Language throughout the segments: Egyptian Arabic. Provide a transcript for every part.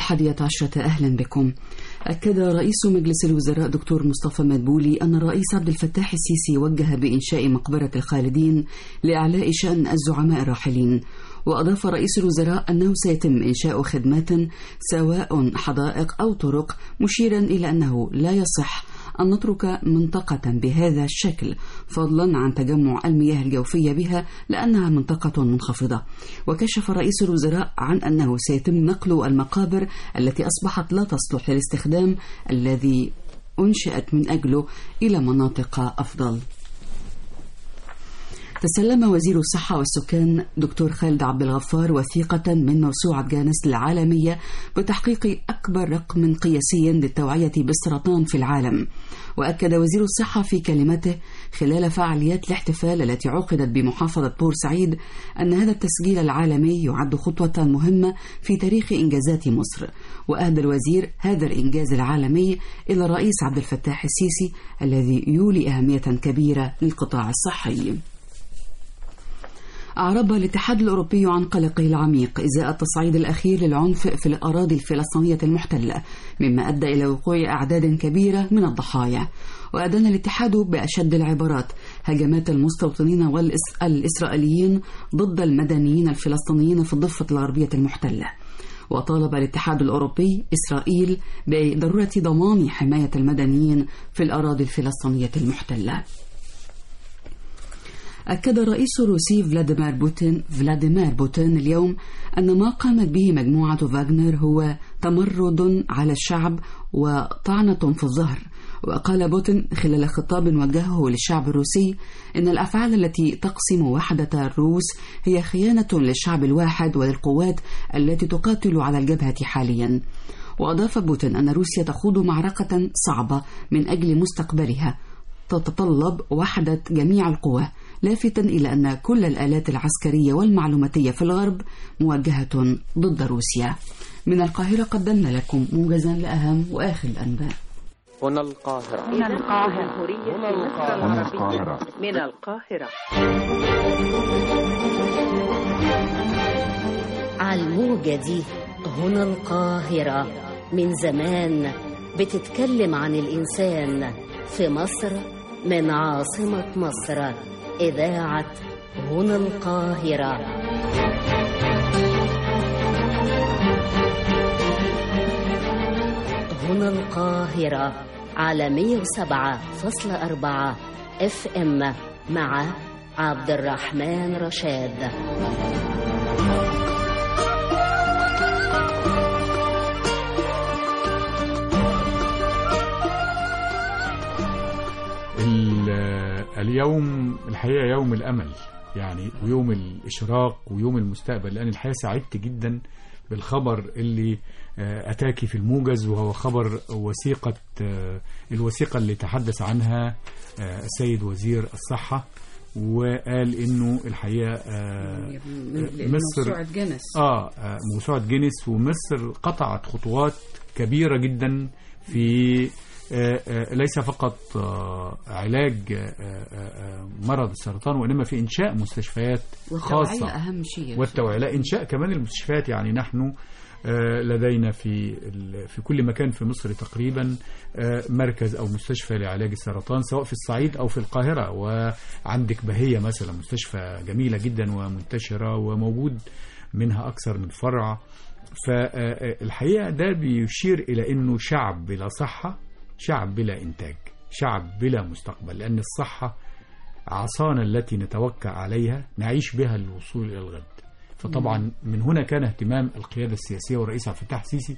الحادية عشرة أهلا بكم أكد رئيس مجلس الوزراء دكتور مصطفى مدبولي أن الرئيس عبد الفتاح السيسي وجه بإنشاء مقبرة الخالدين لإعلاء شأن الزعماء الراحلين وأضاف رئيس الوزراء أنه سيتم إنشاء خدمات سواء حدائق أو طرق مشيرا إلى أنه لا يصح أن نترك منطقة بهذا الشكل فضلا عن تجمع المياه الجوفية بها لأنها منطقة منخفضة وكشف رئيس الوزراء عن أنه سيتم نقل المقابر التي أصبحت لا تصلح للاستخدام الذي أنشئت من أجله إلى مناطق أفضل تسلم وزير الصحة والسكان دكتور خالد عبد الغفار وثيقة من موسوعة جانس العالمية بتحقيق أكبر رقم قياسي للتوعية بالسرطان في العالم وأكد وزير الصحة في كلمته خلال فعاليات الاحتفال التي عقدت بمحافظة بورسعيد أن هذا التسجيل العالمي يعد خطوة مهمة في تاريخ إنجازات مصر وأهدى الوزير هذا الإنجاز العالمي إلى الرئيس عبد الفتاح السيسي الذي يولي أهمية كبيرة للقطاع الصحي أعرب الاتحاد الأوروبي عن قلقه العميق إزاء التصعيد الأخير للعنف في الأراضي الفلسطينية المحتلة مما أدى إلى وقوع أعداد كبيرة من الضحايا وأدان الاتحاد بأشد العبارات هجمات المستوطنين والإسرائيليين ضد المدنيين الفلسطينيين في الضفة الغربية المحتلة وطالب الاتحاد الأوروبي إسرائيل بضرورة ضمان حماية المدنيين في الأراضي الفلسطينية المحتلة أكد الرئيس الروسي فلاديمير بوتين فلاديمير بوتين اليوم أن ما قامت به مجموعة فاغنر هو تمرد على الشعب وطعنة في الظهر وقال بوتين خلال خطاب وجهه للشعب الروسي إن الأفعال التي تقسم وحدة الروس هي خيانة للشعب الواحد وللقوات التي تقاتل على الجبهة حاليا وأضاف بوتين أن روسيا تخوض معركة صعبة من أجل مستقبلها تتطلب وحدة جميع القوى لافتا إلى أن كل الآلات العسكرية والمعلوماتية في الغرب موجهة ضد روسيا من القاهرة قدمنا لكم موجزا لأهم وآخر الأنباء هنا القاهرة هنا القاهرة هنا القاهرة هنا القاهرة من القاهرة على الموجة دي هنا القاهرة من زمان بتتكلم عن الإنسان في مصر من عاصمة مصر إذاعة هنا القاهرة هنا القاهرة على 107.4 اف ام مع عبد الرحمن رشاد اليوم الحقيقة يوم الأمل يعني ويوم الإشراق ويوم المستقبل لأن الحقيقة سعدت جدا بالخبر اللي أتاكي في الموجز وهو خبر وثيقة الوثيقة اللي تحدث عنها السيد وزير الصحة وقال انه الحقيقه مصر موسوعه جينيس اه موسوعه جينيس ومصر قطعت خطوات كبيره جدا في ليس فقط علاج مرض السرطان وإنما في إنشاء مستشفيات خاصة أهم شيء والتوعية لا إنشاء كمان المستشفيات يعني نحن لدينا في في كل مكان في مصر تقريبا مركز او مستشفى لعلاج السرطان سواء في الصعيد او في القاهره وعندك بهيه مثلا مستشفى جميله جدا ومنتشره وموجود منها اكثر من فرع فالحقيقه ده بيشير الى انه شعب بلا صحه شعب بلا إنتاج شعب بلا مستقبل لأن الصحة عصانا التي نتوكل عليها نعيش بها للوصول إلى الغد فطبعا من هنا كان اهتمام القيادة السياسية والرئيس عبد الفتاح السيسي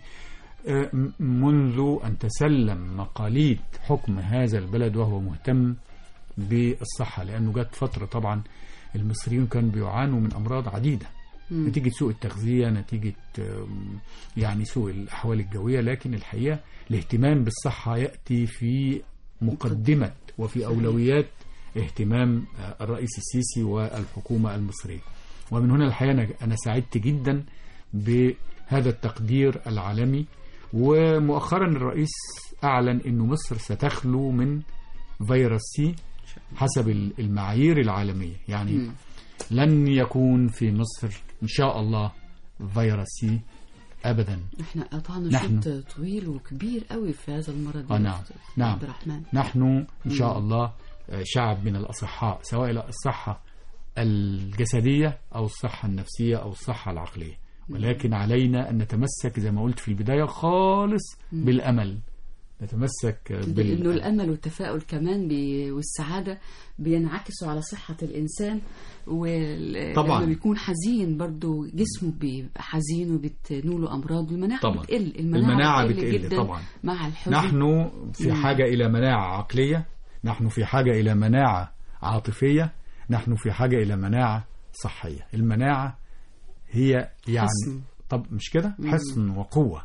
منذ أن تسلم مقاليد حكم هذا البلد وهو مهتم بالصحة لأنه جت فترة طبعا المصريين كانوا بيعانوا من أمراض عديدة مم. نتيجة سوء التغذية نتيجة يعني سوء الأحوال الجوية لكن الحقيقة الاهتمام بالصحة يأتي في مقدمة وفي أولويات اهتمام الرئيس السيسي والحكومة المصرية ومن هنا الحقيقة أنا سعدت جدا بهذا التقدير العالمي ومؤخرا الرئيس أعلن أن مصر ستخلو من فيروس سي حسب المعايير العالمية يعني م. لن يكون في مصر إن شاء الله فيروس سي ابدا احنا قطعنا نحن. شوط طويل وكبير قوي في هذا المرض آه، يا نعم. أستاذ نعم. عبد الرحمن نحن ان شاء مم. الله آه، شعب من الاصحاء سواء الصحه الجسديه او الصحه النفسيه او الصحه العقليه ولكن علينا ان نتمسك زي ما قلت في البدايه خالص بالامل نتمسك انه بال الامل والتفاؤل كمان بي والسعاده بينعكسوا على صحه الانسان وال- طبعاً. لما بيكون حزين برضو جسمه بيبقى حزين وبتنوله امراض والمناعه طبعاً. بتقل المناعة بتقل جدا طبعاً. مع الحزن نحن في مم. حاجه الى مناعه عقليه نحن في حاجه الى مناعه عاطفيه نحن في حاجه الى مناعه صحيه المناعه هي يعني حصن. طب مش كده مم. حصن وقوه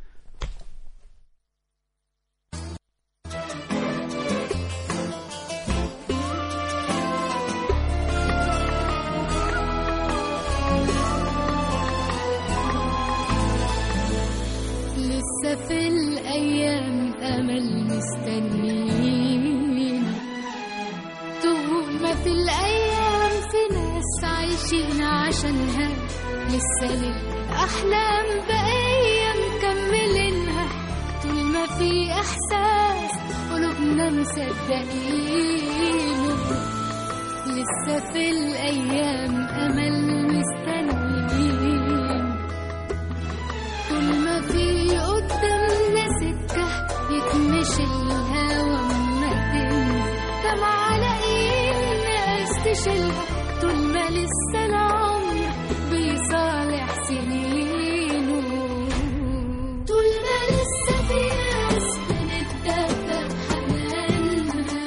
لسه في الأيام أمل مستنيين طول ما في الأيام في ناس عايشين عشانها لسه للأحلام بقية مكملينها طول ما في إحساس قلوبنا مصدقينه لسه في الأيام أمل مستنيين طول ما في قدامنا سكة يتمشي الهوا ما تنزل دمع على الناس تشيلها طول ما لسه العمر بيصالح سنينه طول ما لسه في ناس بنتدفى بحنانها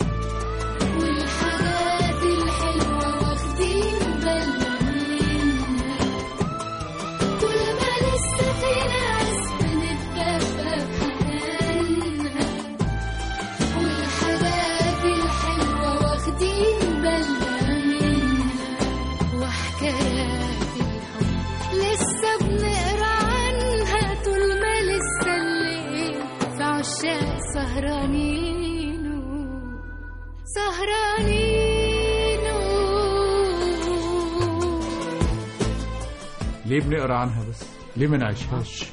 والحاجات الحلوة واخدين بالنا منها طول ما لسه في ناس بنتدفى بحنانها والحاجات الحلوة واخدين بالنا منها وحكايات الحب لسه بنقرا عنها طول ما لسه الليل في عشاق سهرانين سهرانين ليه بنقرا عنها بس ليه ما نعيشهاش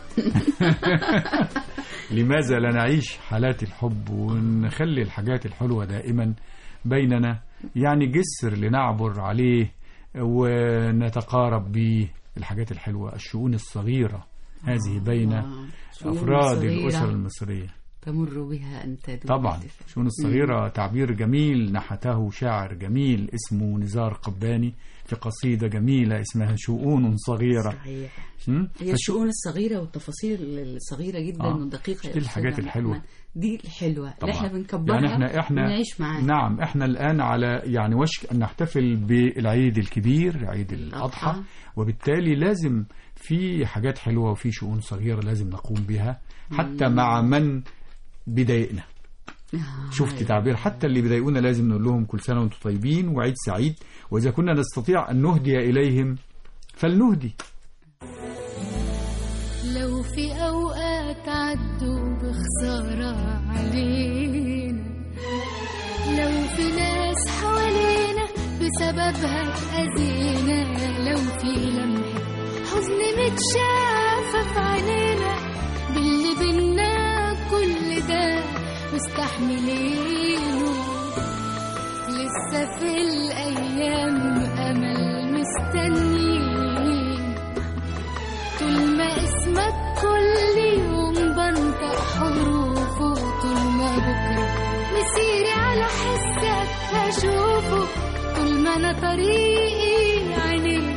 لماذا لا نعيش حالات الحب ونخلي الحاجات الحلوة دائما بيننا يعني جسر لنعبر عليه ونتقارب به الحاجات الحلوة الشؤون الصغيرة هذه بين آه، شؤون أفراد صغيرة الأسر المصرية تمر بها أنت دون طبعا التفاؤل. الشؤون الصغيرة تعبير جميل نحته شاعر جميل اسمه نزار قباني في قصيدة جميلة اسمها شؤون صغيرة صحيح م? هي فش- الشؤون الصغيرة والتفاصيل الصغيرة جدا آه. والدقيقة يا دي الحاجات أستاذ الحلوة. أحمد. دي الحلوة طبعا. اللي احنا بنكبرها يعني احنا احنا ونعيش معاها نعم احنا الان على يعني وشك ان نحتفل بالعيد الكبير عيد الاضحى الأضحى. وبالتالي لازم في حاجات حلوه وفي شؤون صغيره لازم نقوم بها حتى مع من بيضايقنا آه، شفت تعبير حتى اللي بيضايقونا لازم نقول لهم كل سنه وانتم طيبين وعيد سعيد واذا كنا نستطيع ان نهدي اليهم فلنهدي لو في أوقات عدوا بخسارة علينا لو في ناس حوالينا بسببها اتأذينا لو في لمحة حزن متشافة في عينينا باللي بينا كل ده مستحملينه لسه في الأيام أمل مستنيين طول ما اسمك كل يوم بنطق حروفه طول ما بكرة مسيري على حسك هشوفه طول ما أنا طريقي عينيك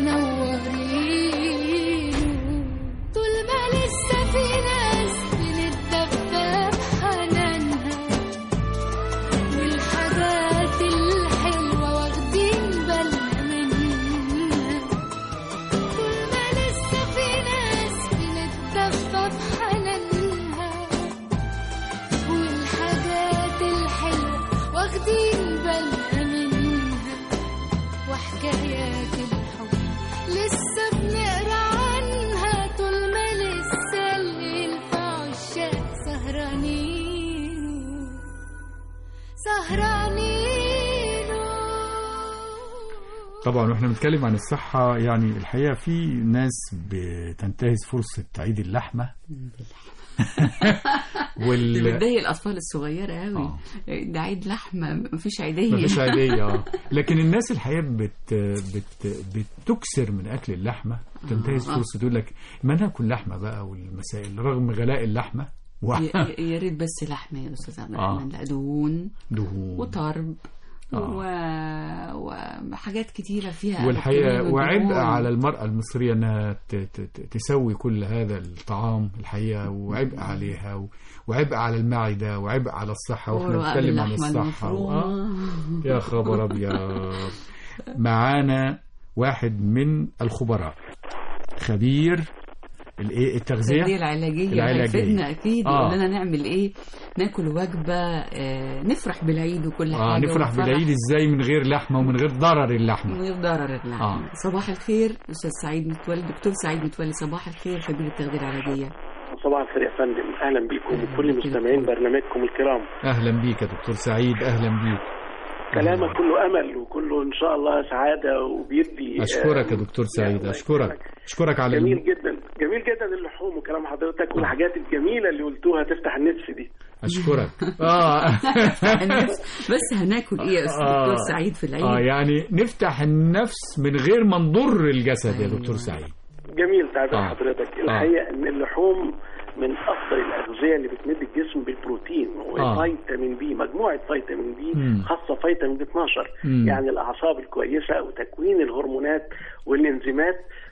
منورين طول ما لسه في ناس بنتدفى بحنانها والحاجات الحلوة واخدين بالنا منها طول ما لسه في ناس بنتدفى بحنانها والحاجات الحلوة واخدين بالنا منها وحكايات الحب لسه طبعا واحنا بنتكلم عن الصحة يعني الحقيقة في ناس بتنتهز فرصة عيد اللحمة اللي وال بتضايق الاطفال الصغيره قوي آه. ده عيد لحمه مفيش عيديه مفيش عيدية آه. لكن الناس الحقيقة بت بت بتكسر من أكل اللحمة تنتهز آه. فرصة تقول لك ما ناكل لحمة بقى والمسائل رغم غلاء اللحمة و- يا- يا يا ريت بس لحمه يا استاذ عبد الرحمن لا دهون دهون وطرب آه. و... وحاجات كتيرة فيها والحقيقة ألكالين وعبء ودهون. على المرأة المصرية أنها ت- ت- ت- تسوي كل هذا الطعام الحقيقة وعبء عليها و- وعبء على المعدة وعبء على الصحة وإحنا ورقاق بنتكلم عن باللحمة الصحة و- آه. المفرومة. يا خبر أبيض معانا واحد من الخبراء خبير الايه التغذية التغذية العلاجية العلاجية. هيفيدنا أكيد آه. يقول لنا نعمل إيه ناكل وجبة آه نفرح بالعيد وكل اه حاجة نفرح ونفرح بالعيد ازاي من غير لحمة ومن غير ضرر اللحمة من غير ضرر اللحم آه. صباح الخير أستاذ سعيد متولي دكتور سعيد متولي صباح الخير خبير التغذية العلاجية صباح الخير يا فندم اهلا بكم وكل مستمعين برنامجكم الكرام اهلا بيك يا دكتور سعيد اهلا بيك كلامك كله امل وكله ان شاء الله سعاده وبيدي اشكرك يا آه، دكتور يا سعيد الله اشكرك يكرمك. اشكرك على جميل الم... جدا جميل جدا اللحوم وكلام حضرتك والحاجات الجميله اللي قلتوها تفتح النفس دي اشكرك اه النفس بس هناكل إيه يا أستاذ آه. دكتور سعيد في العيد اه يعني نفتح النفس من غير ما نضر الجسد يا دكتور سعيد جميل تعبير آه. حضرتك الحقيقه ان اللحوم من افضل الاغذيه اللي بتمد الجسم بالبروتين آه. وفيتامين بي مجموعه فيتامين بي مم. خاصه فيتامين بي 12 مم. يعني الاعصاب الكويسه وتكوين الهرمونات والانزيمات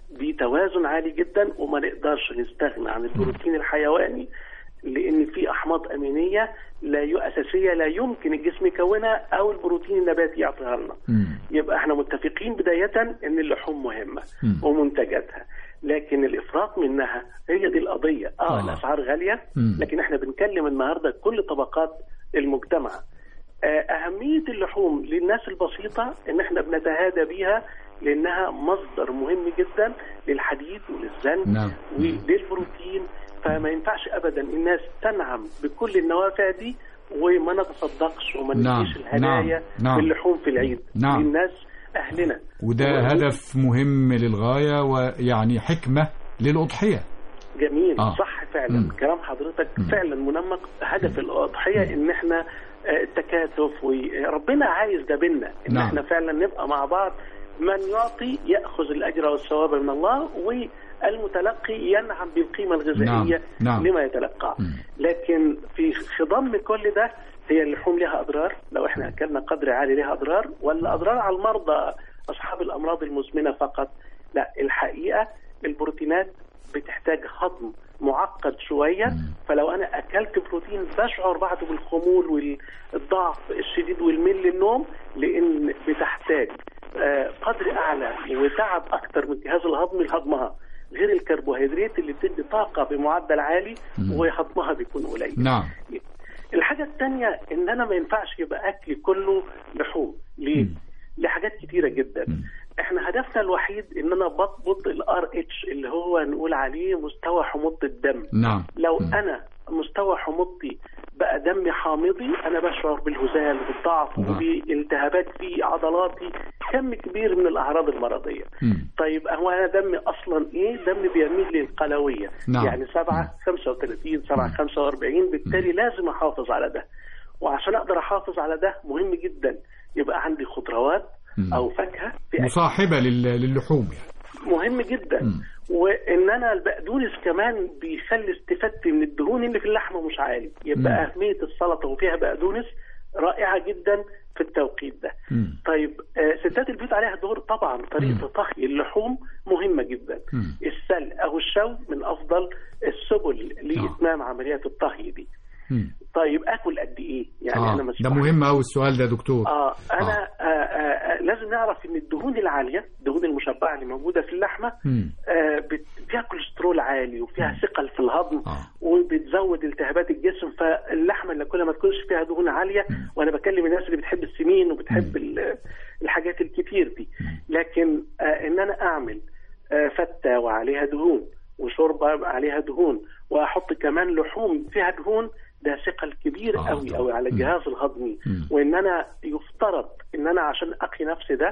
بتوازن عالي جدا وما نقدرش نستغنى عن البروتين الحيواني لان في احماض امينيه لا ي... اساسيه لا يمكن الجسم يكونها او البروتين النباتي يعطيها لنا مم. يبقى احنا متفقين بداية ان اللحوم مهمة مم. ومنتجاتها لكن الافراط منها هي دي القضية اه, آه. آه. الاسعار غالية مم. لكن احنا بنتكلم النهاردة كل طبقات المجتمع آه اهمية اللحوم للناس البسيطة ان احنا بنتهادى بيها لانها مصدر مهم جدا للحديد وللزنك نعم. وللبروتين فما ينفعش ابدا الناس تنعم بكل النوافع دي وما نتصدقش وما نعم. نديش الهدايا نعم. نعم. باللحوم في العيد نعم. للناس اهلنا وده و- هدف مهم للغاية ويعني حكمة للأضحية جميل آه. آه. صح فعلا مم. كلام حضرتك مم. فعلا منمق هدف الاضحيه ان احنا آه، التكاتف وربنا عايز ده بينا ان نعم. احنا فعلا نبقى مع بعض من يعطي ياخذ الاجر والثواب من الله والمتلقي ينعم بالقيمه الغذائيه نعم. نعم. لما يتلقاه مم. لكن في خضم كل ده هي اللحوم لها اضرار لو احنا اكلنا قدر عالي لها اضرار ولا اضرار على المرضى اصحاب الامراض المزمنه فقط لا الحقيقه البروتينات بتحتاج هضم معقد شويه فلو انا اكلت بروتين بشعر بعده بالخمول والضعف الشديد والميل للنوم لان بتحتاج آه، قدر اعلى وتعب اكتر من الجهاز الهضمي لهضمها غير الكربوهيدرات اللي بتدي طاقه بمعدل عالي وهضمها بيكون قليل نعم الحاجة التانية ان انا ما ينفعش يبقى اكلي كله لحوم ليه؟ مم. لحاجات كتيرة جدا مم. احنا هدفنا الوحيد ان انا بضبط الار اتش اللي هو نقول عليه مستوى حموضة الدم نعم لو مم. انا مستوى حموضتي بقى دمي حامضي انا بشعر بالهزال وبالضعف نعم. وبالتهابات في عضلاتي كم كبير من الاعراض المرضيه مم. طيب هو انا دمي اصلا ايه دمي بيميل للقلويه نعم. يعني 7 35 7 45 بالتالي لازم احافظ على ده وعشان اقدر احافظ على ده مهم جدا يبقى عندي خضروات مم. او فاكهه في أكل. مصاحبة لل- للحوم يعني مهم جدا مم. وان انا البقدونس كمان بيخلي استفادتي من الدهون اللي في اللحمه مش عالي يبقى مم. اهميه السلطه وفيها بقدونس رائعه جدا في التوقيت ده مم. طيب آه، ستات البيوت عليها دور طبعا طريقه مم. طهي اللحوم مهمه جدا مم. السلق او الشوي من افضل السبل لاتمام عمليات الطهي دي مم. طيب اكل قد ايه يعني آه. انا ده مسموح مهم أوي السؤال ده يا دكتور اه انا آه. آه آه لازم نعرف ان الدهون العاليه الدهون المشبعه اللي موجوده في اللحمه مم. آه بت- فيها كوليسترول عالي وفيها ثقل في الهضم آه. وبتزود التهابات الجسم فاللحمه اللي كل ما تكونش فيها دهون عاليه وانا بكلم الناس اللي بتحب السمين وبتحب ال- الحاجات الكتير دي لكن آه ان انا اعمل آه فته وعليها دهون وشوربه عليها دهون واحط كمان لحوم فيها دهون ده ثقل كبير آه، قوي طبعا. قوي على مم. الجهاز الهضمي مم. وان انا يفترض ان انا عشان اقي نفسي ده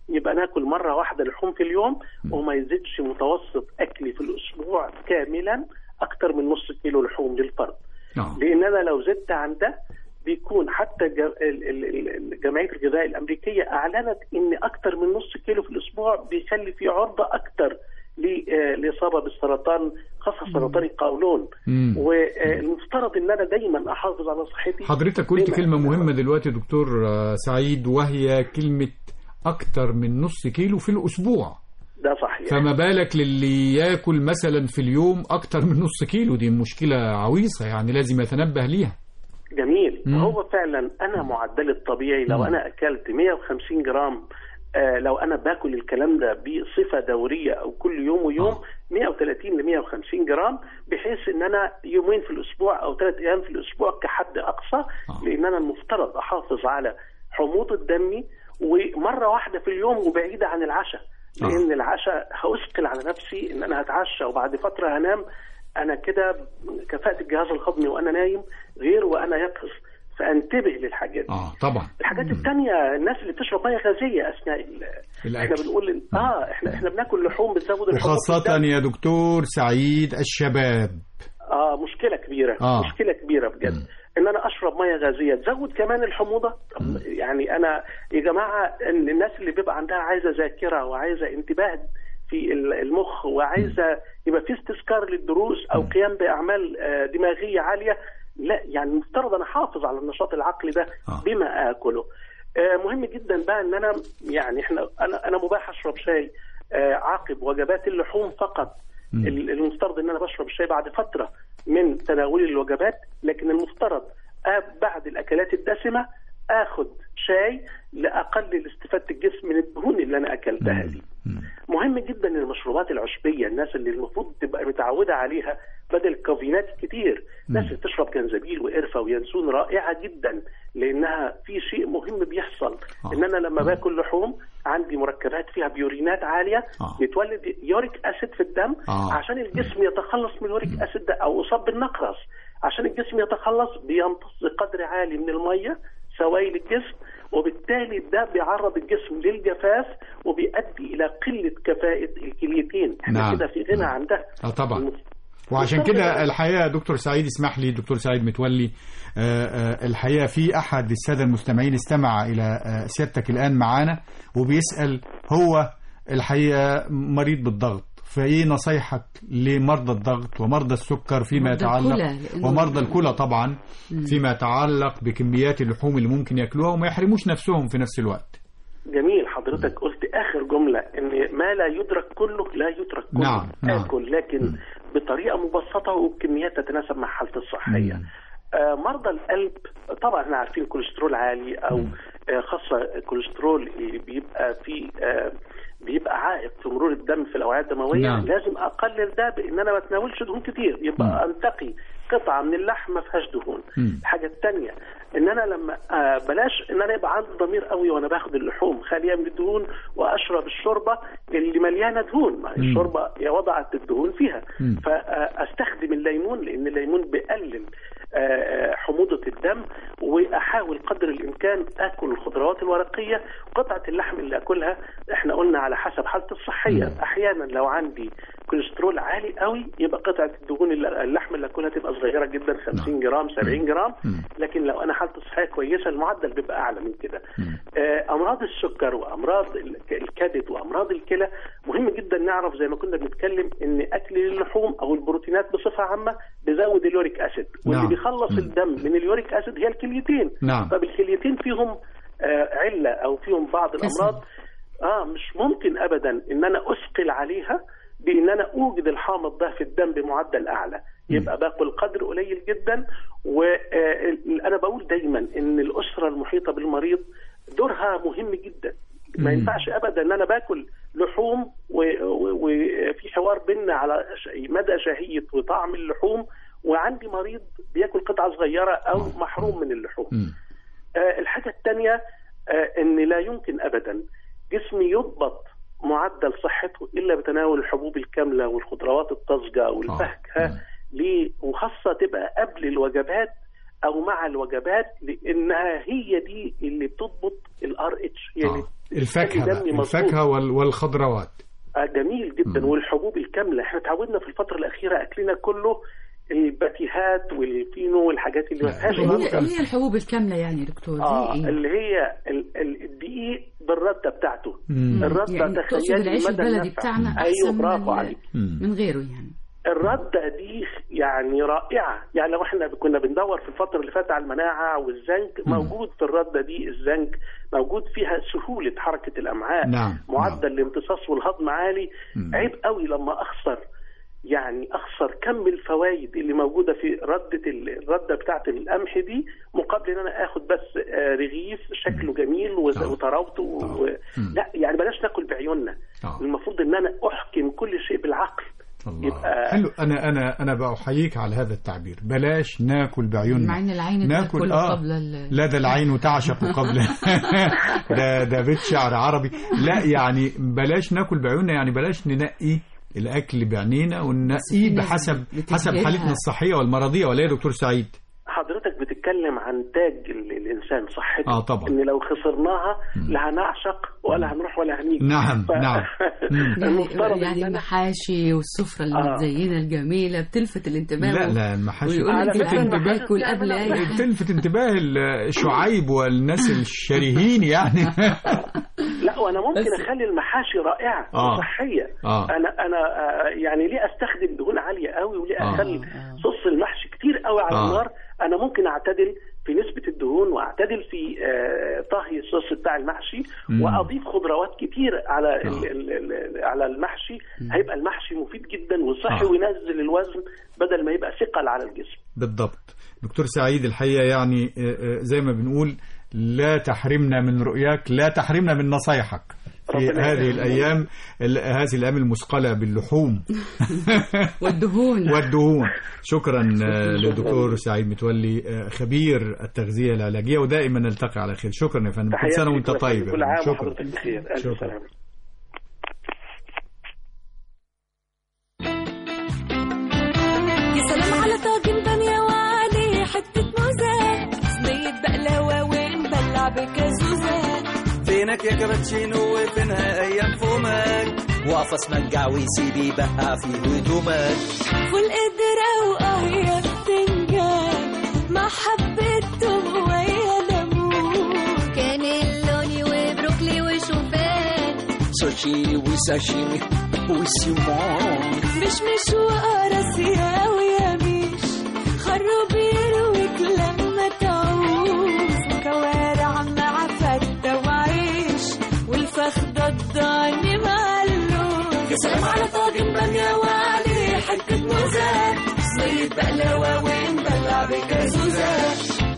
يبقى ناكل مره واحده لحوم في اليوم وما يزيدش متوسط اكلي في الاسبوع كاملا اكتر من نص كيلو لحوم للفرد نعم لان انا لو زدت عن ده بيكون حتى ج- ال- ال- ال- جمعيه الغذاء الامريكيه اعلنت ان اكتر من نص كيلو في الاسبوع بيخلي في عرضه اكتر ل- آه، لاصابه بالسرطان خاصه سرطان القولون مم. والمفترض ان انا دايما احافظ على صحتي حضرتك قلت بما- كلمة مهمة دلوقتي دكتور آه، سعيد وهي كلمة أكتر من نص كيلو في الأسبوع ده صحيح فما بالك للي ياكل مثلا في اليوم أكتر من نص كيلو دي مشكلة عويصة يعني لازم يتنبه ليها جميل مم. هو فعلا انا معدلي الطبيعي لو مم. انا اكلت 150 جرام آه لو انا باكل الكلام ده بصفه دوريه او كل يوم ويوم آه. 130 ل 150 جرام بحيث ان انا يومين في الاسبوع او ثلاث ايام في الاسبوع كحد اقصى آه. لان انا المفترض احافظ على حموضه دمي ومره واحده في اليوم وبعيده عن العشاء آه. لان العشاء هأثقل على نفسي ان انا هتعشى وبعد فتره هنام انا كده كفاءه الجهاز الهضمي وانا نايم غير وانا يقظ فانتبه للحاجات دي آه طبعا الحاجات التانية الناس اللي بتشرب ميه غازيه اثناء ال- الأكل. احنا بنقول إن- اه احنا احنا بناكل لحوم بتزود الحموضة في وخاصة الدم. يا دكتور سعيد الشباب اه مشكله كبيره آه. مشكله كبيره بجد مم. ان انا اشرب ميه غازيه تزود كمان الحموضه طب يعني انا يا جماعه إن الناس اللي بيبقى عندها عايزه ذاكره وعايزه انتباه في ال- المخ وعايزه يبقى في استذكار للدروس او قيام باعمال آه، دماغيه عاليه لا يعني المفترض انا احافظ على النشاط العقلي ده آه. بما اكله آه، مهم جدا بقى ان انا يعني احنا انا انا مباح اشرب شاي آه، عقب وجبات اللحوم فقط مم. ال- المفترض ان انا بشرب الشاي بعد فتره من تناولي الوجبات لكن المفترض آ- بعد الاكلات الدسمه اخد شاي لاقلل استفاده الجسم من الدهون اللي انا اكلتها دي مم. مهم جدا المشروبات العشبيه الناس اللي المفروض تبقى متعوده عليها بدل الكافيينات كتير الناس اللي بتشرب جنزبيل وقرفه وينسون رائعه جدا لانها في شيء مهم بيحصل آه. ان انا لما باكل لحوم عندي مركبات فيها بيورينات عاليه آه. بتولد يوريك اسيد في الدم آه. عشان الجسم يتخلص من اليوريك اسيد ده او اصاب بالنقرس عشان الجسم يتخلص بيمتص قدر عالي من الميه سوائل الجسم وبالتالي ده بيعرض الجسم للجفاف وبيؤدي الى قله كفاءه الكليتين احنا نعم. كده في غنى عن ده اه طبعا وعشان كده الحقيقه يا دكتور سعيد اسمح لي دكتور سعيد متولي آه، آه، الحقيقه في احد الساده المستمعين استمع الى آه، سيادتك الان معانا وبيسال هو الحقيقه مريض بالضغط فايه نصايحك لمرضى الضغط ومرضى السكر فيما مرضى يتعلق الكلى، لأنه- ومرضى الكلى طبعا فيما يتعلق بكميات اللحوم اللي ممكن ياكلوها وما يحرموش نفسهم في نفس الوقت جميل حضرتك قلت اخر جمله ان ما لا يدرك كله لا يترك كله نعم، نعم. اكل لكن بطريقه مبسطه وبكميات تتناسب مع حالتي الصحيه مم. آه، مرضى القلب طبعا احنا عارفين كوليسترول عالي او آه، خاصه الكوليسترول اللي بيبقى فيه آه، بيبقى عائق في مرور الدم في الاوعيه الدمويه نعم. لازم اقلل ده بان انا ما اتناولش دهون كتير يبقى انتقي قطعه من اللحم ما فيهاش دهون مم. الحاجه الثانيه ان انا لما آه بلاش ان انا يبقى عندي ضمير قوي وانا باخد اللحوم خاليه من الدهون واشرب الشوربه اللي مليانه دهون ما هي مم. الشوربه هي وضعت الدهون فيها مم. فاستخدم الليمون لان الليمون بيقلل آه، حموضه الدم واحاول قدر الامكان اكل الخضروات الورقيه قطعه اللحم اللي اكلها احنا قلنا على حسب حالتي الصحيه مم. احيانا لو عندي كوليسترول عالي قوي يبقى قطعه الدهون اللي اللحم اللي اكلها تبقى صغيره جدا 50 جرام 70 جرام مم. لكن لو انا حالتي الصحيه كويسه المعدل بيبقى اعلى من كده مم. آه، امراض السكر وامراض ال- الكبد وامراض الكلى مهم جدا نعرف زي ما كنا بنتكلم ان اكل اللحوم او البروتينات بصفه عامه بيزود اليوريك اسيد واللي نعم. بيخلص مم. الدم من اليوريك اسيد هي الكليتين نعم. طب الكليتين فيهم آه، عله او فيهم بعض الامراض اه مش ممكن ابدا ان انا اثقل عليها بان انا اوجد الحامض ده في الدم بمعدل اعلى يبقى باكل قدر قليل جدا وانا بقول دايما ان الاسره المحيطه بالمريض دورها مهم جدا ما مم. ينفعش ابدا ان انا باكل لحوم و- و- وفي حوار بينا على ش- مدى شهيه وطعم اللحوم وعندي مريض بياكل قطعه صغيره او محروم من اللحوم مم. آه، الحاجة الثانية آه، أن لا يمكن أبدا جسمي يضبط معدل صحته إلا بتناول الحبوب الكاملة والخضروات الطازجة والفاكهة ليه وخاصة تبقى قبل الوجبات او مع الوجبات لانها هي دي اللي بتضبط الار اتش هي اللي آه. الفاكهة بتخلي بقى. دمي مظبوط. الفاكهة وال- والخضروات آه، جميل جدا مم. والحبوب الكامله احنا اتعودنا في الفتره الاخيره اكلنا كله الباتيهات والفينو والحاجات اللي ما لا، فيهاش الحبوب رده هي هي الحبوب الكاملة يعني يا دكتور اه دي ايه؟ اللي هي ال- ال- الدقيق بالرده بتاعته مم. الرده يعني تقصد تخيلي العيش مدى البلدي النفع. بتاعنا ايوه أحسن برافو من, عليك مم. من غيره يعني الردة دي يعني رائعة يعني لو احنا كنا بندور في الفترة اللي فاتت على المناعة والزنك مم. موجود في الردة دي الزنك موجود فيها سهولة حركة الأمعاء نعم، معدل الامتصاص والهضم عالي مم. عيب قوي لما أخسر يعني أخسر كم الفوائد اللي موجودة في ردة ال- الردة بتاعت القمح دي مقابل إن أنا آخد بس آه، رغيف شكله جميل وز- آه. وطراوته و... آه. مم. لا يعني بلاش ناكل بعيوننا آه. المفروض إن أنا أحكم كل شيء بالعقل الله يبقى- حلو انا انا انا بحييك على هذا التعبير بلاش ناكل بعيوننا مع ان العين ناكل تاكل اه قبل ال- لا ده العين تعشق قبل ده ده بيت شعر عربي لا يعني بلاش ناكل بعيوننا يعني بلاش ننقي الاكل بعينينا في وننقيه ناس بحسب بتجهلها. حسب حالتنا الصحيه والمرضيه ولا ايه يا دكتور سعيد حضرتك بتتكلم عن تاج ال- الانسان صحته آه، طبعا. ان لو خسرناها لا هنعشق ولا هنروح ولا هنيجي نعم، نعم. مم. المفترض يعني إن أنا- المحاشي والسفرة اللي آه. متزينة الجميلة بتلفت الانتباه لا لا المحاشي ويقول على لك فكرة العين المحاشي بتاكل فيها قبل منع اي حاجة تلفت انتباه الشعيب والناس الشرهين يعني لا وانا ممكن بس- اخلي المحاشي رائعه آه. وصحيه آه. انا انا آه، يعني ليه استخدم دهون عاليه قوي وليه آه. اخلي آه. صوص المحشي كتير قوي على آه. النار انا ممكن اعتدل في نسبة الدهون واعتدل في آه، طهي الصوص بتاع المحشي مم. واضيف خضروات كتير على آه. ال ال ال على المحشي هيبقى المحشي مفيد جدا وصحي آه. وينزل الوزن بدل ما يبقى ثقل على الجسم بالضبط دكتور سعيد الحقيقة يعني آه، آه، زي ما بنقول لا تحرمنا من رؤياك لا تحرمنا من نصايحك في ربنا هذه يخليك. الأيام ال- هذه الأيام المثقلة باللحوم والدهون والدهون شكرا آه، للدكتور سعيد متولي آه، خبير التغذية العلاجية ودائما نلتقي على خير شكرا يا فندم كل تحياتي سنة وانت لكم يا طيب فندم. يا كل فندم. عام شكرا وحضرتك بخير الف شكرا سلامه يا سلام على طاجن بامية وعليه حتة موزة صينية بقلاوة ونبلع بكازوزة فينك يا كابتشينو وفينها ايام فمك واقف اسمجع ويسيب يبقع في هدومك فول قدرة وقهية بتنجان مع حبة توم ويا ليمون كانيلوني وبروكلي وشوفان سوشي وساشيمي وسيمون مش مش وقراصية ويميش خروب يرويك لما تعوز كوارع مع فتة وعيش والفخدة الضاني مع اللوز يا سلام على طاجن بامية وعليه حتة موزة صينية بقلاوة ونبلع بكازوزة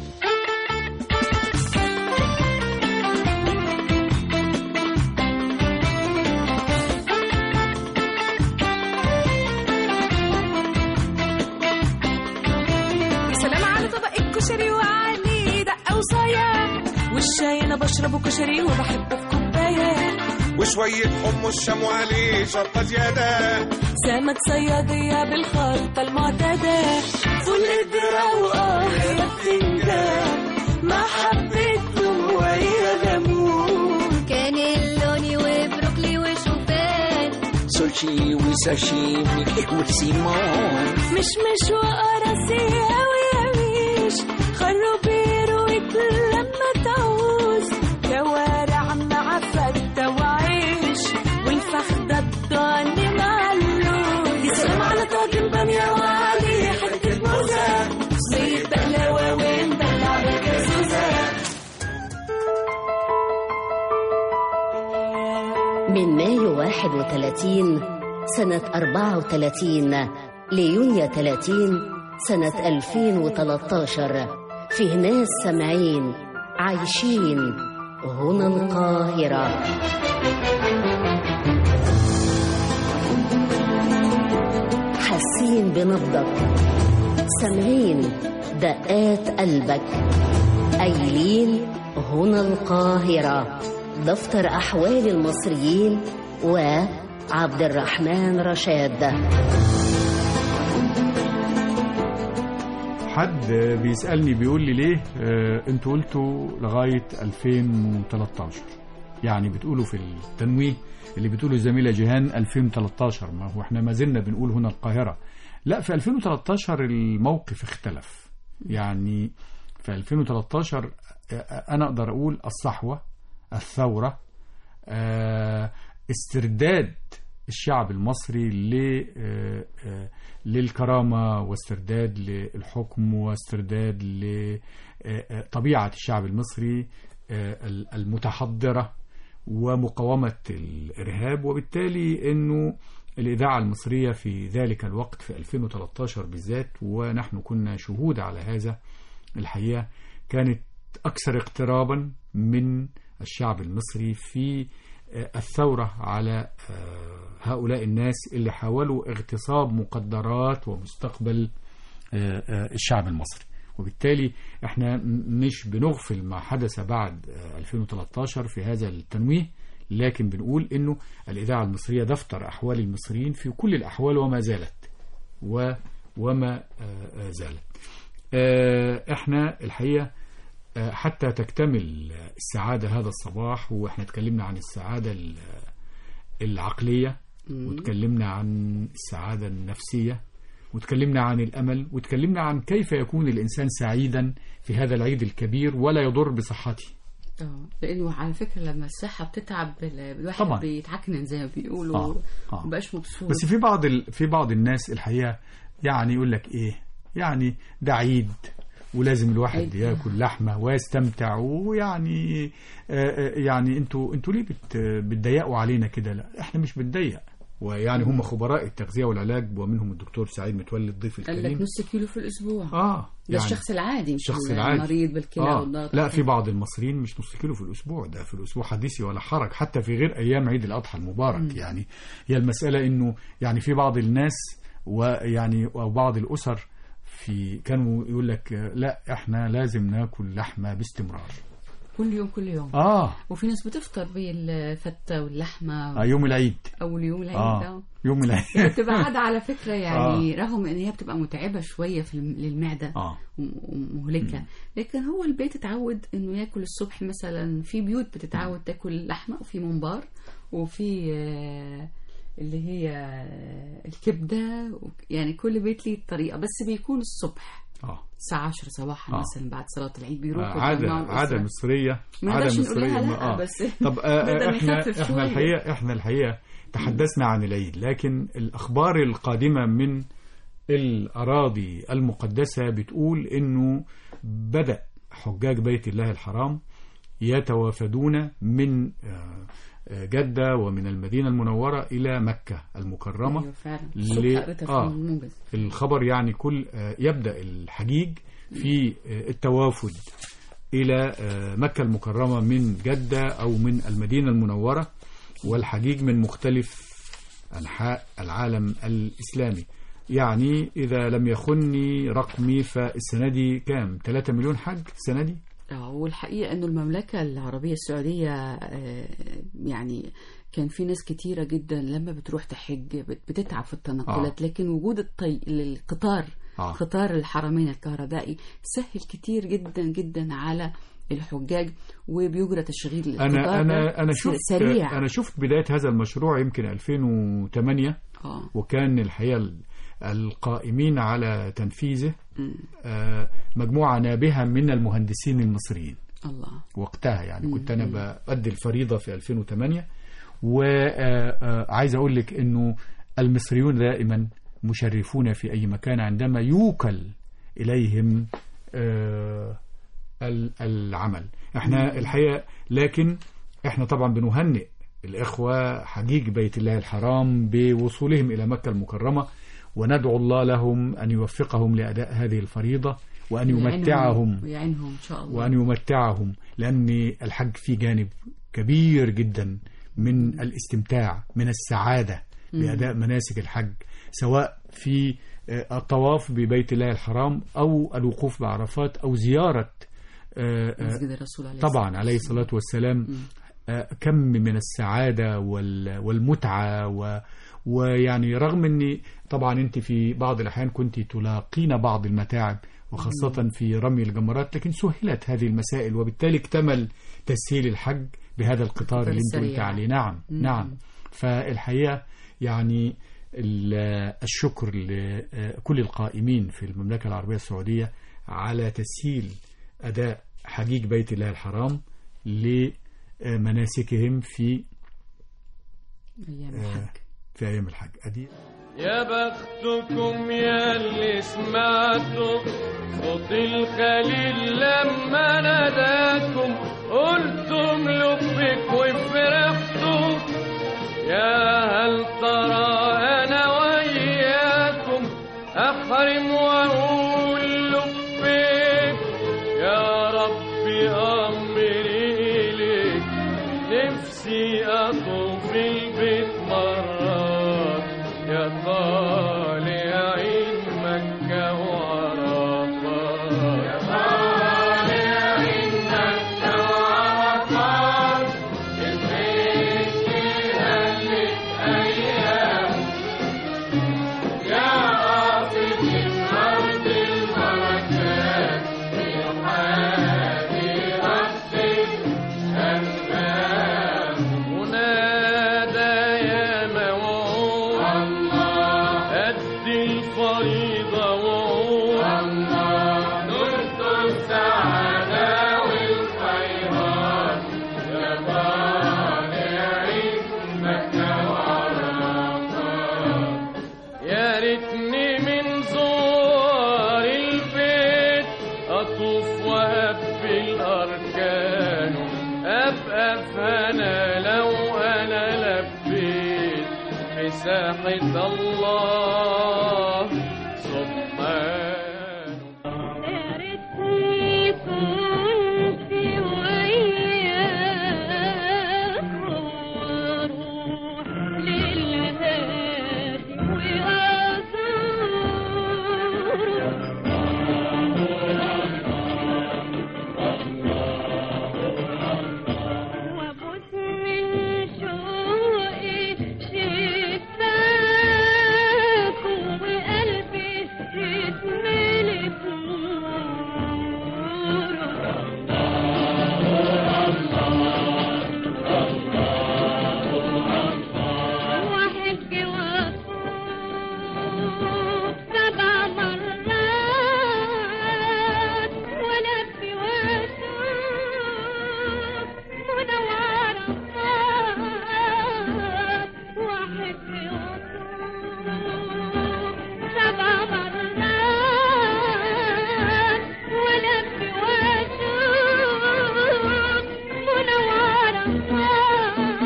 يا سلام على طبق الكشري وعليه دقة وصايا والشاي أنا بشربه كشري وبحبه في كوباية وشوية حمص شام وعليه شطة زيادة سمك صيادية بالخلطة المعتادة فول قدرة وقاهية بتنجان مع حبة توم ويا ليمون كانيلوني وبروكلي وشوفان سوشي وساشيمي وسيمون مش مش وقراصية ويميش خروب يرويك لما تعوز كوارع مع فتة وعيش والفخدة الضاني مع اللوز يا سلام على طاجن بامية وعليه حتة موزة صينية بقلاوة ونبلع بكازوزة من مايو 31 سنة 34 ليونيو 30 سنة 2013 فيه ناس سامعين عايشين هنا القاهرة حاسين بنبضك سامعين دقات قلبك قايلين هنا القاهرة دفتر أحوال المصريين وعبد الرحمن رشاد حد بيسألني بيقول لي ليه آه، انتوا قلتوا لغاية 2013 يعني بتقولوا في التنويه اللي بتقوله الزميلة جيهان 2013 ما هو احنا ما زلنا بنقول هنا القاهرة لا في 2013 الموقف اختلف يعني في 2013 آه، انا اقدر اقول الصحوة الثورة آه، استرداد الشعب المصري ل آه، آه، للكرامة واسترداد للحكم واسترداد لطبيعة الشعب المصري آه، المتحضرة ومقاومة الإرهاب وبالتالي أنه الإذاعة المصرية في ذلك الوقت في 2013 بالذات ونحن كنا شهود على هذا الحقيقة كانت أكثر اقترابا من الشعب المصري في آه، الثورة على آه، هؤلاء الناس اللي حاولوا اغتصاب مقدرات ومستقبل آه، آه، الشعب المصري وبالتالي احنا م- مش بنغفل ما حدث بعد آه، 2013 في هذا التنويه لكن بنقول انه الاذاعه المصريه دفتر احوال المصريين في كل الاحوال وما زالت و وما آه، آه، زالت آه، احنا الحقيقه آه، حتى تكتمل السعاده هذا الصباح واحنا اتكلمنا عن السعاده ال- العقليه وتكلمنا عن السعاده النفسيه وتكلمنا عن الامل وتكلمنا عن كيف يكون الانسان سعيدا في هذا العيد الكبير ولا يضر بصحته اه لانه على فكره لما الصحه بتتعب ال- الواحد طبعاً. بيتعكنن زي ما بيقولوا آه، آه. مبقاش مبسوط بس في بعض ال... في بعض الناس الحقيقه يعني يقول لك ايه يعني ده عيد ولازم الواحد عيد. ياكل لحمه ويستمتع ويعني آه، آه، يعني انتوا انتوا ليه بت... بتضيقوا علينا كده لا احنا مش بنضيق ويعني هم خبراء التغذيه والعلاج ومنهم الدكتور سعيد متولي الضيف قال لك الكريم نص كيلو في الاسبوع اه ده الشخص العادي مش الشخص العادي المريض بالكلى آه. والضغط لا في بعض المصريين مش نص كيلو في الاسبوع ده في الاسبوع حديثي ولا حرج حتى في غير ايام عيد الاضحى المبارك مم. يعني هي المساله انه يعني في بعض الناس ويعني او بعض الاسر في كانوا يقول لك آه، لا احنا لازم ناكل لحمه باستمرار كل يوم كل يوم اه, وفي ناس بتفطر بالفته واللحمه آه يوم العيد اول يوم العيد اه ده يوم يعني العيد بتبقى عادة على فكرة يعني رغم ان هي بتبقى متعبة شوية في الم- للمعدة اه ومهلكة لكن هو البيت اتعود انه ياكل الصبح مثلا في بيوت بتتعود تاكل لحمة وفي ممبار وفي آه، اللي هي آه، الكبدة و- يعني كل بيت ليه طريقة بس بيكون الصبح اه الساعة 10 صباحا آه. مثلا بعد صلاة العيد بيروحوا عادة يتجمعوا عادة الأسرة. مصرية ما عادة نقدرش نقول لها مصرية لا، ما- آه. بس طب آه، بدنا آه، احنا نخفف احنا شوية. الحقيقة احنا الحقيقة تحدثنا عن العيد لكن الأخبار القادمة من الأراضي المقدسة بتقول إنه بدأ حجاج بيت الله الحرام يتوافدون من آه، آه، جدة ومن المدينة المنورة إلى مكة المكرمة أيوة فعلا ل- الصبح قريتها في آه. الموجز الخبر يعني كل آه، يبدأ الحجيج في آه، التوافد إلى آه، مكة المكرمة من جدة أو من المدينة المنورة والحجيج من مختلف أنحاء العالم الإسلامي يعني إذا لم يخني رقمي فالسنة دي كام 3 مليون حج السنة دي آه، والحقيقة أنه المملكة العربية السعودية آه، يعني كان في ناس كتيرة جدا لما بتروح تحج بت- بتتعب في التنقلات لكن وجود الطي... القطار آه. قطار الحرمين الكهربائي سهل كتير جدا جدا على الحجاج وبيجرى تشغيل القطار أنا ده أنا أنا س- شفت سريع أنا شفت بداية هذا المشروع يمكن 2008 اه وكان الحقيقة ال- القائمين على تنفيذه مم. آه، مجموعة نابهة من المهندسين المصريين الله وقتها يعني مم. كنت أنا بأدي الفريضة في 2008 وعايز أقول لك أنه المصريون دائما مشرفون في أي مكان عندما يوكل إليهم آه، ال- العمل احنا الحقيقة لكن احنا طبعا بنهنئ الإخوة حجيج بيت الله الحرام بوصولهم إلى مكة المكرمة وندعو الله لهم أن يوفقهم لأداء هذه الفريضة وأن يمتعهم ويعينهم إن شاء الله وأن يمتعهم لأن الحج فيه جانب كبير جدا من الاستمتاع من السعادة بأداء مناسك الحج سواء في آه، الطواف ببيت الله الحرام أو الوقوف بعرفات أو زيارة آه، آه، مسجد الرسول عليه طبعا عليه الصلاة والسلام آه، كم من السعادة وال- والمتعة و- ويعني رغم أن طبعا أنت في بعض الأحيان كنت تلاقين بعض المتاعب وخاصة في رمي الجمرات لكن سهلت هذه المسائل وبالتالي اكتمل تسهيل الحج بهذا القطار اللي انت قلت السريع. عليه نعم مم. نعم فالحقيقة يعني ال- الشكر لكل القائمين في المملكة العربية السعودية على تسهيل أداء حجيج بيت الله الحرام لمناسكهم في أيام آه، الحج في أيام الحج أدي يا بختكم يا اللي سمعتوا صوت الخليل لما ناداكم قلتم لبك وفرحتوا يا هل ترى انا وياكم احرم واقول لبك يا ربي امري اليك نفسي اطوف البيت مرات يا طالعين مكة وعرفات يا طالعين مكة وعرفات البيت فيها اللي أيام يا قاصد الأرض البركات يا حادي ربك أمام منادى يا موعود الله أدي الفريضة وعود الله نلت السعادة والخيرات يا طالعين مكة وعرفات يا ريتني من زوار البيت اطوف واقبل اركانه ابقى فانا لو انا لبيت في ساحة الله سبحانه يا ريتني كنت وياك واروح للهادي وازوره وابوس من شوقي شفاك وقلبي يتملي وحج وصوف سبع مرات ولبي واشوف منور الصاد وحج وصوف سبع مرات ولبي واشوف منور الصاد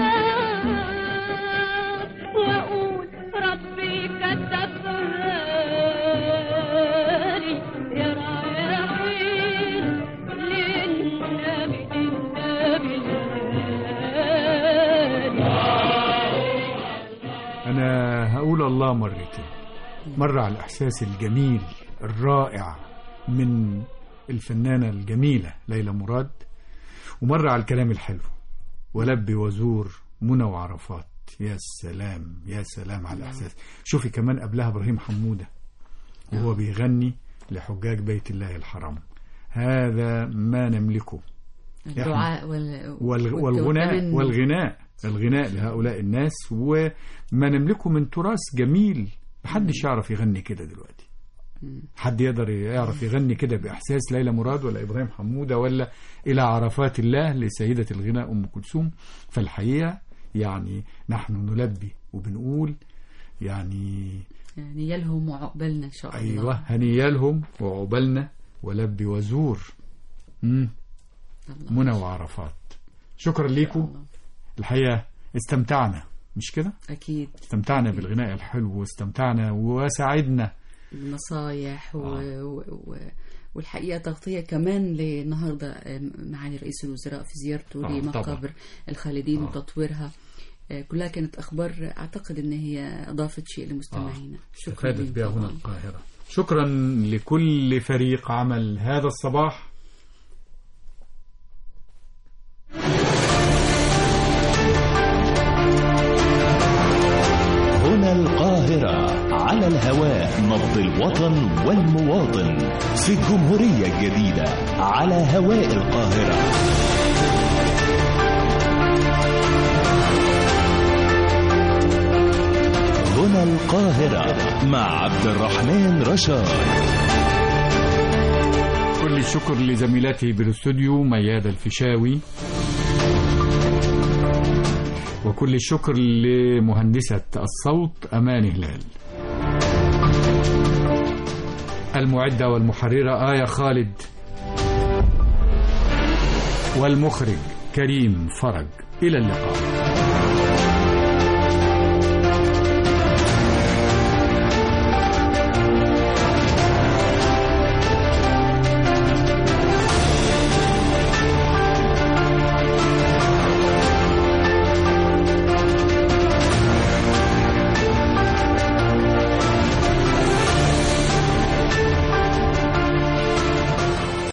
واقول ربي كتبها لي يا رايحين للنبي النبي الهادي أنا هقول الله مرتين مرة على الإحساس الجميل الرائع من الفنانة الجميلة ليلى مراد ومرة على الكلام الحلو ولبي وزور منى وعرفات يا سلام يا سلام على الإحساس شوفي كمان قبلها إبراهيم حمودة وهو بيغني لحجاج بيت الله الحرام هذا ما نملكه الدعاء وال... والغ- والت- والغناء وكمان- والغناء الغناء لهؤلاء الناس وما نملكه من تراث جميل محدش يعرف يغني كده دلوقتي حد يقدر يعرف يغني كده بإحساس ليلى مراد ولا إبراهيم حمودة ولا إلى عرفات الله لسيدة الغناء أم كلثوم فالحقيقة يعني نحن نلبي وبنقول يعني يعني يلهم وعقبالنا إن شاء الله أيوة هنيا لهم وعقبالنا ولبي وزور مم. الله. منى وعرفات شكرا ليكم الحقيقة استمتعنا مش كده أكيد استمتعنا بالغناء الحلو واستمتعنا وساعدنا النصايح و... و... و... والحقيقة تغطية كمان للنهاردة آم، معالي رئيس الوزراء في زيارته آه، لمقابر طبعا. الخالدين آه. وتطويرها آه، كلها كانت أخبار أعتقد أن هي أضافت شيء لمستمعينا شكرا استفادت لكم بها هنا طبعاً. القاهرة شكرا لكل فريق عمل هذا الصباح هنا المواطن في الجمهورية الجديدة على هواء القاهرة هنا القاهرة مع عبد الرحمن رشاد كل الشكر لزميلتي بالاستوديو ميادة الفيشاوي وكل الشكر لمهندسة الصوت أمان هلال المعدة والمحررة آية خالد والمخرج كريم فرج إلى اللقاء